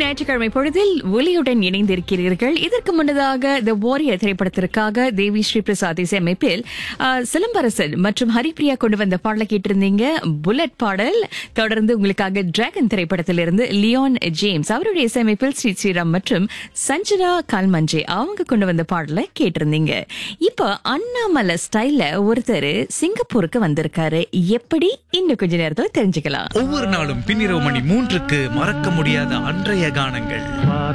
ஞாயிற்றுக்கிழமை பொழுதில் ஒலியுடன் இணைந்திருக்கிறீர்கள் இதற்கு முன்னதாக த வாரியர் திரைப்படத்திற்காக தேவி ஸ்ரீ பிரசாத் இசையமைப்பில் ஆ, சிலம்பரசன் மற்றும் ஹரிப்ரியா கொண்டு வந்த பாடலை கேட்டிருந்தீங்க புல்லட் பாடல் தொடர்ந்து உங்களுக்காக டிராகன் திரைப்படத்திலிருந்து லியோன் ஜேம்ஸ் அவருடைய இசையமைப்பில் ஸ்ரீ ஸ்ரீராம் மற்றும் சஞ்சனா கால்மஞ்சே அவங்க கொண்டு வந்த பாடலை கேட்டிருந்தீங்க இப்போ அண்ணாமலை ஸ்டைல்ல ஒருத்தர் சிங்கப்பூருக்கு வந்திருக்காரு எப்படி இன்னும் கொஞ்ச நேரத்துல தெரிஞ்சுக்கலாம் ஒவ்வொரு நாளும் பின்னிரவு மணி மூன்றுக்கு மறக்க முடியாத அன்றைய கானங்கள்